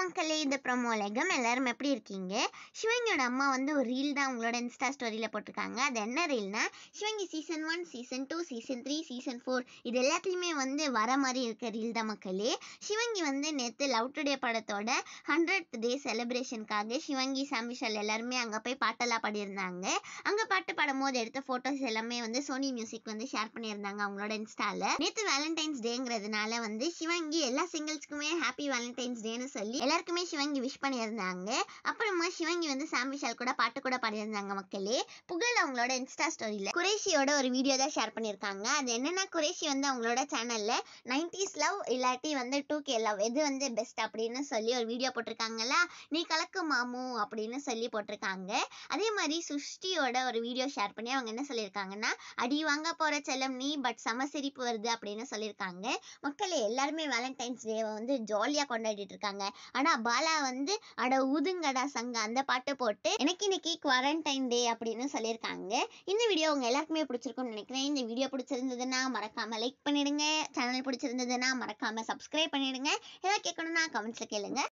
மக்களே இந்த ப்ரமோலகம் எல்லாரும் எப்படி இருக்கீங்க சிவங்கியோட அம்மா வந்து ஒரு ரீல் தான் உங்களோட இன்ஸ்டா ஸ்டோரியில் போட்டிருக்காங்க அது என்ன ரீல்னா Sivangi season one season two season three season four இது எல்லாத்துலேயுமே வந்து வர மாதிரி இருக்க ரீல் தான் மக்களே சிவங்கி வந்து நேற்று லவ் டுடே படத்தோட ஹண்ட்ரட் டே செலிப்ரேஷனுக்காக சிவங்கி சாம்பிஷல் எல்லாருமே அங்கே போய் பாட்டெல்லாம் பாடியிருந்தாங்க அங்கே பாட்டு பாடும்போது எடுத்த ஃபோட்டோஸ் எல்லாமே வந்து சோனி மியூசிக் வந்து ஷேர் பண்ணியிருந்தாங்க அவங்களோட இன்ஸ்டால நேற்று வேலண்டைன்ஸ் டேங்கிறதுனால வந்து சிவங்கி எல்லா சிங்கிள்ஸ்க்குமே ஹாப்பி வேலண்டைன்ஸ் டேன்னு சொல்லி எல்லாருக்குமே சிவங்கி விஷ் பண்ணியிருந்தாங்க அப்புறமா சிவங்கி வந்து சாம் விஷால் கூட பாட்டு கூட பாடியிருந்தாங்க மக்களே புகழ் அவங்களோட இன்ஸ்டா ஸ்டோரியில் குரேஷியோட ஒரு வீடியோ தான் ஷேர் பண்ணியிருக்காங்க அது என்னன்னா குரேஷி வந்து அவங்களோட சேனல்ல நைன்டிஸ் லவ் இல்லாட்டி வந்து டூ கே லவ் எது வந்து பெஸ்ட் அப்படின்னு சொல்லி ஒரு வீடியோ போட்டிருக்காங்களா நீ கலக்கு மாமு அப்படின்னு சொல்லி போட்டிருக்காங்க அதே மாதிரி சுஷ்டியோட ஒரு வீடியோ ஷேர் பண்ணி அவங்க என்ன சொல்லியிருக்காங்கன்னா அடி வாங்க போற செல்லம் நீ பட் சம சிரிப்பு வருது அப்படின்னு சொல்லியிருக்காங்க மக்களே எல்லாருமே வேலண்டைன்ஸ் டேவை வந்து ஜாலியாக கொண்டாடிட்டு இருக்காங்க ஆனா பாலா வந்து அட ஊதுங்கடா சங்க அந்த பாட்டு போட்டு எனக்கு இன்னைக்கு குவாரண்டைன் டே அப்படின்னு சொல்லியிருக்காங்க இந்த வீடியோ உங்க எல்லாருக்குமே பிடிச்சிருக்கும்னு நினைக்கிறேன் இந்த வீடியோ பிடிச்சிருந்ததுன்னா மறக்காம லைக் பண்ணிடுங்க சேனல் பிடிச்சிருந்ததுன்னா மறக்காம சப்ஸ்கிரைப் பண்ணிடுங்க ஏதாவது கேட்கணும்னா கமெண்ட்ஸ்ல கேளுங்க